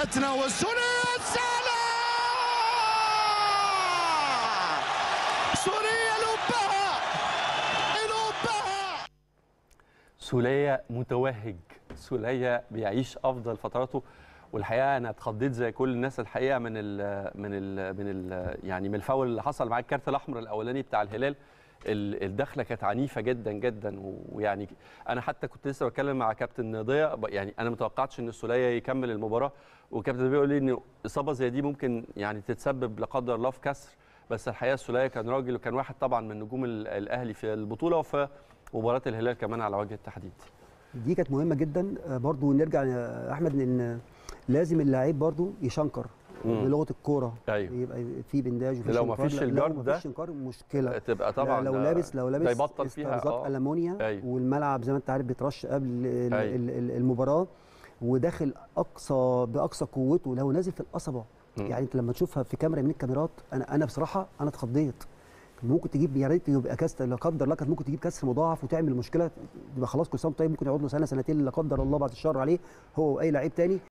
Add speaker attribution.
Speaker 1: تناول سوريا سالا سوريا لبها لبها
Speaker 2: سولية متوهج سولية بيعيش افضل فتراته والحقيقه انا اتخضيت زي كل الناس الحقيقه من ال من ال من ال يعني من الفاول اللي حصل معاه الكارت الاحمر الاولاني بتاع الهلال ال- الدخله كانت عنيفه جدا جدا ويعني انا حتى كنت لسه بتكلم مع كابتن ضياء ب- يعني انا ما توقعتش ان السوليه يكمل المباراه وكابتن ضياء بيقول لي ان اصابه زي دي ممكن يعني تتسبب لا قدر الله في كسر بس الحقيقه السوليه كان راجل وكان واحد طبعا من نجوم ال- الاهلي في البطوله وفي مباراه الهلال كمان على وجه التحديد
Speaker 3: دي كانت مهمه جدا آه، برضو نرجع يا احمد ان لازم اللاعب برضو يشنكر
Speaker 2: مم.
Speaker 3: بلغه الكوره
Speaker 2: ايوه
Speaker 3: يبقى في بنداج وفي
Speaker 2: لو ما
Speaker 3: شنكار.
Speaker 2: فيش
Speaker 3: لا-
Speaker 2: الجارد
Speaker 3: لو ما
Speaker 2: ده
Speaker 3: فيش شنكار مشكله
Speaker 2: تبقى طبعا
Speaker 3: لو
Speaker 2: ده-
Speaker 3: لابس لو لابس
Speaker 2: ده يبطل فيها
Speaker 3: استرزات
Speaker 2: اه
Speaker 3: المونيا
Speaker 2: أيوة.
Speaker 3: والملعب زي ما انت عارف بيترش قبل ال-
Speaker 2: أيوة.
Speaker 3: ال- ال- المباراه وداخل اقصى باقصى قوته لو نازل في القصبه
Speaker 2: مم.
Speaker 3: يعني انت لما تشوفها في كاميرا من الكاميرات انا انا بصراحه انا اتخضيت ممكن تجيب يا ريت يبقى كسر لا قدر الله كانت ممكن تجيب كسر مضاعف وتعمل مشكله يبقى خلاص كل سنه وأنت طيب ممكن يقعد له سنه سنتين لا قدر الله بعد الشر عليه هو واي لعيب تاني